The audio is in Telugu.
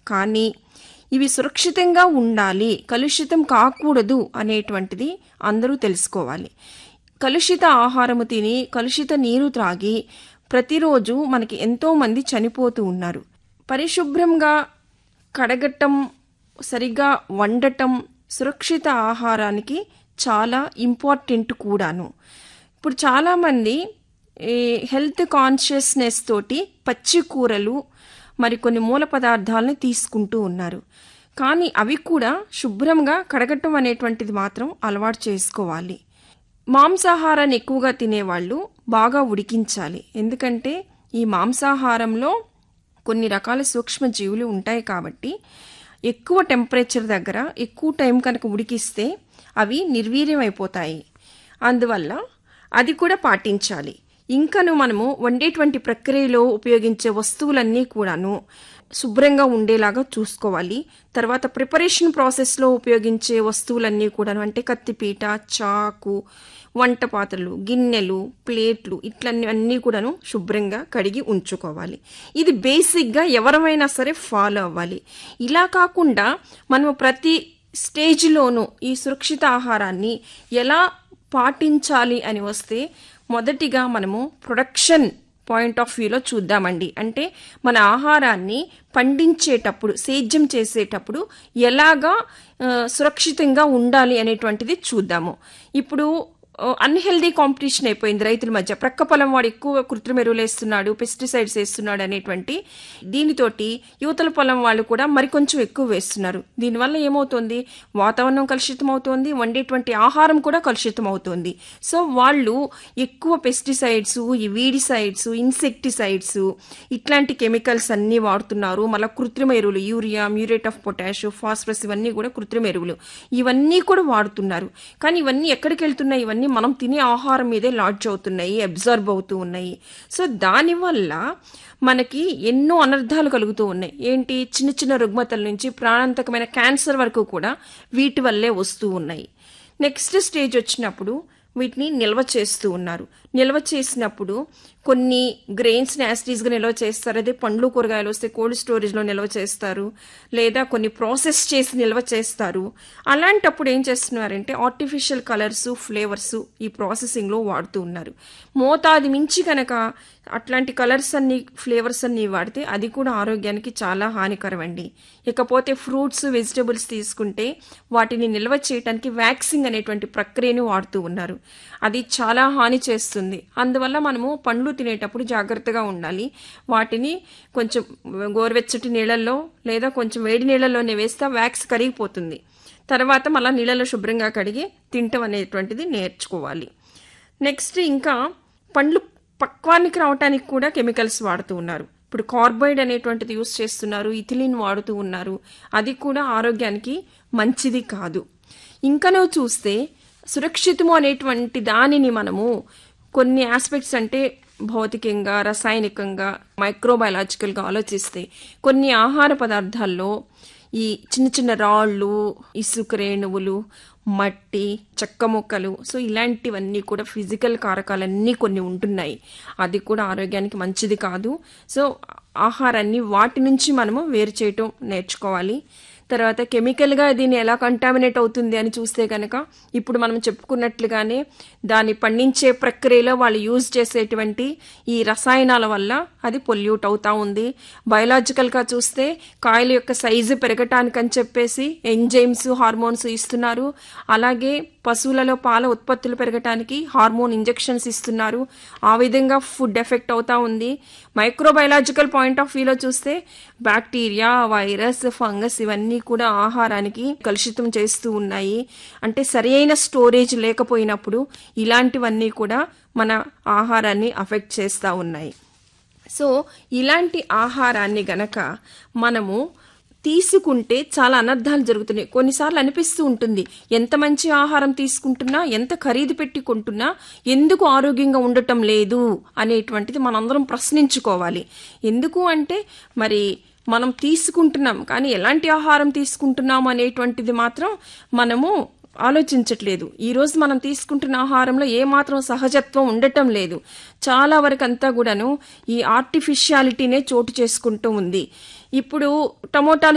కానీ ఇవి సురక్షితంగా ఉండాలి కలుషితం కాకూడదు అనేటువంటిది అందరూ తెలుసుకోవాలి కలుషిత ఆహారము తిని కలుషిత నీరు త్రాగి ప్రతిరోజు మనకి ఎంతో మంది చనిపోతూ ఉన్నారు పరిశుభ్రంగా కడగటం సరిగా వండటం సురక్షిత ఆహారానికి చాలా ఇంపార్టెంట్ కూడాను ఇప్పుడు చాలామంది ఈ హెల్త్ కాన్షియస్నెస్ తోటి పచ్చి కూరలు మరి కొన్ని మూల పదార్థాలని తీసుకుంటూ ఉన్నారు కానీ అవి కూడా శుభ్రంగా కడగటం అనేటువంటిది మాత్రం అలవాటు చేసుకోవాలి మాంసాహారాన్ని ఎక్కువగా తినేవాళ్ళు బాగా ఉడికించాలి ఎందుకంటే ఈ మాంసాహారంలో కొన్ని రకాల సూక్ష్మజీవులు ఉంటాయి కాబట్టి ఎక్కువ టెంపరేచర్ దగ్గర ఎక్కువ టైం కనుక ఉడికిస్తే అవి నిర్వీర్యం అయిపోతాయి అందువల్ల అది కూడా పాటించాలి ఇంకను మనము వండేటువంటి ప్రక్రియలో ఉపయోగించే వస్తువులన్నీ కూడాను శుభ్రంగా ఉండేలాగా చూసుకోవాలి తర్వాత ప్రిపరేషన్ ప్రాసెస్లో ఉపయోగించే వస్తువులన్నీ కూడాను అంటే కత్తిపీట చాకు వంట పాత్రలు గిన్నెలు ప్లేట్లు ఇట్లన్నీ అన్నీ కూడాను శుభ్రంగా కడిగి ఉంచుకోవాలి ఇది బేసిక్గా ఎవరమైనా సరే ఫాలో అవ్వాలి ఇలా కాకుండా మనము ప్రతి స్టేజ్లోనూ ఈ సురక్షిత ఆహారాన్ని ఎలా పాటించాలి అని వస్తే మొదటిగా మనము ప్రొడక్షన్ పాయింట్ ఆఫ్ వ్యూలో చూద్దామండి అంటే మన ఆహారాన్ని పండించేటప్పుడు సేద్యం చేసేటప్పుడు ఎలాగా ఆ, సురక్షితంగా ఉండాలి అనేటువంటిది చూద్దాము ఇప్పుడు అన్హెల్దీ కాంపిటీషన్ అయిపోయింది రైతుల మధ్య ప్రక్క పొలం వాడు ఎక్కువ కృత్రిమ ఎరువులు వేస్తున్నాడు పెస్టిసైడ్స్ వేస్తున్నాడు అనేటువంటి దీనితోటి యువతల పొలం వాళ్ళు కూడా మరికొంచెం ఎక్కువ వేస్తున్నారు దీనివల్ల ఏమవుతుంది వాతావరణం కలుషితం అవుతోంది వండేటువంటి ఆహారం కూడా కలుషితం అవుతోంది సో వాళ్ళు ఎక్కువ పెస్టిసైడ్స్ ఈ వీడిసైడ్స్ ఇన్సెక్టిసైడ్స్ ఇట్లాంటి కెమికల్స్ అన్నీ వాడుతున్నారు మళ్ళీ కృత్రిమ ఎరువులు urea muriate of potash phosphorus ఇవన్నీ కూడా కృత్రిమ ఎరువులు ఇవన్నీ కూడా వాడుతున్నారు కానీ ఇవన్నీ ఎక్కడికి వెళ్తున్నాయి ఇవన్నీ మనం తినే ఆహారం మీదే లాడ్జ్ అవుతున్నాయి అబ్జర్వ్ అవుతూ ఉన్నాయి సో దానివల్ల మనకి ఎన్నో అనర్థాలు కలుగుతూ ఉన్నాయి ఏంటి చిన్న చిన్న రుగ్మతల నుంచి ప్రాణాంతకమైన క్యాన్సర్ వరకు కూడా వీటి వల్లే వస్తూ ఉన్నాయి నెక్స్ట్ స్టేజ్ వచ్చినప్పుడు వీటిని నిల్వ చేస్తూ ఉన్నారు నిల్వ చేసినప్పుడు కొన్ని గ్రెయిన్స్ని యాసిటీస్గా నిల్వ చేస్తారు అదే పండ్లు కూరగాయలు వస్తే కోల్డ్ స్టోరేజ్లో నిల్వ చేస్తారు లేదా కొన్ని ప్రాసెస్ చేసి నిల్వ చేస్తారు అలాంటప్పుడు ఏం చేస్తున్నారంటే ఆర్టిఫిషియల్ కలర్స్ ఫ్లేవర్స్ ఈ ప్రాసెసింగ్లో వాడుతూ ఉన్నారు మోతాది మించి కనుక అట్లాంటి కలర్స్ అన్ని ఫ్లేవర్స్ అన్ని వాడితే అది కూడా ఆరోగ్యానికి చాలా హానికరం అండి ఇకపోతే ఫ్రూట్స్ వెజిటబుల్స్ తీసుకుంటే వాటిని నిల్వ చేయడానికి వ్యాక్సింగ్ అనేటువంటి ప్రక్రియను వాడుతూ ఉన్నారు అది చాలా హాని చేస్తుంది అందువల్ల మనము పండ్లు తినేటప్పుడు జాగ్రత్తగా ఉండాలి వాటిని కొంచెం గోరువెచ్చటి నీళ్ళల్లో లేదా కొంచెం వేడి నీళ్ళలోనే వేస్తే వ్యాక్స్ కరిగిపోతుంది తర్వాత మళ్ళీ నీళ్ళలో శుభ్రంగా కడిగి తింటం అనేటువంటిది నేర్చుకోవాలి నెక్స్ట్ ఇంకా పండ్లు పక్వానికి రావటానికి కూడా కెమికల్స్ వాడుతూ ఉన్నారు ఇప్పుడు కార్బైడ్ అనేటువంటిది యూస్ చేస్తున్నారు ఇథిలిన్ వాడుతూ ఉన్నారు అది కూడా ఆరోగ్యానికి మంచిది కాదు ఇంకనో చూస్తే సురక్షితము అనేటువంటి దానిని మనము కొన్ని ఆస్పెక్ట్స్ అంటే భౌతికంగా రసాయనికంగా మైక్రోబయాలజికల్గా ఆలోచిస్తే కొన్ని ఆహార పదార్థాల్లో ఈ చిన్న చిన్న రాళ్ళు ఇసుక రేణువులు మట్టి చెక్క ముక్కలు సో ఇలాంటివన్నీ కూడా ఫిజికల్ కారకాలన్నీ కొన్ని ఉంటున్నాయి అది కూడా ఆరోగ్యానికి మంచిది కాదు సో ఆహారాన్ని వాటి నుంచి మనము వేరు చేయటం నేర్చుకోవాలి తర్వాత కెమికల్గా దీన్ని ఎలా కంటామినేట్ అవుతుంది అని చూస్తే కనుక ఇప్పుడు మనం చెప్పుకున్నట్లుగానే దాన్ని పండించే ప్రక్రియలో వాళ్ళు యూజ్ చేసేటువంటి ఈ రసాయనాల వల్ల అది పొల్యూట్ అవుతా ఉంది బయలాజికల్గా చూస్తే కాయల యొక్క సైజు పెరగటానికని చెప్పేసి ఎంజైమ్స్ హార్మోన్స్ ఇస్తున్నారు అలాగే పశువులలో పాల ఉత్పత్తులు పెరగటానికి హార్మోన్ ఇంజెక్షన్స్ ఇస్తున్నారు ఆ విధంగా ఫుడ్ ఎఫెక్ట్ అవుతా ఉంది మైక్రోబయలాజికల్ పాయింట్ ఆఫ్ వ్యూలో చూస్తే బ్యాక్టీరియా వైరస్ ఫంగస్ ఇవన్నీ కూడా ఆహారానికి కలుషితం చేస్తూ ఉన్నాయి అంటే సరైన స్టోరేజ్ లేకపోయినప్పుడు ఇలాంటివన్నీ కూడా మన ఆహారాన్ని అఫెక్ట్ చేస్తూ ఉన్నాయి సో ఇలాంటి ఆహారాన్ని గనక మనము తీసుకుంటే చాలా అనర్థాలు జరుగుతున్నాయి కొన్నిసార్లు అనిపిస్తూ ఉంటుంది ఎంత మంచి ఆహారం తీసుకుంటున్నా ఎంత ఖరీదు పెట్టి కొంటున్నా ఎందుకు ఆరోగ్యంగా ఉండటం లేదు అనేటువంటిది మనందరం ప్రశ్నించుకోవాలి ఎందుకు అంటే మరి మనం తీసుకుంటున్నాం కానీ ఎలాంటి ఆహారం తీసుకుంటున్నాం అనేటువంటిది మాత్రం మనము ఆలోచించట్లేదు ఈ రోజు మనం తీసుకుంటున్న ఆహారంలో ఏమాత్రం సహజత్వం ఉండటం లేదు చాలా వరకు అంతా కూడాను ఈ ఆర్టిఫిషియాలిటీనే చోటు చేసుకుంటూ ఉంది ఇప్పుడు టమోటాలు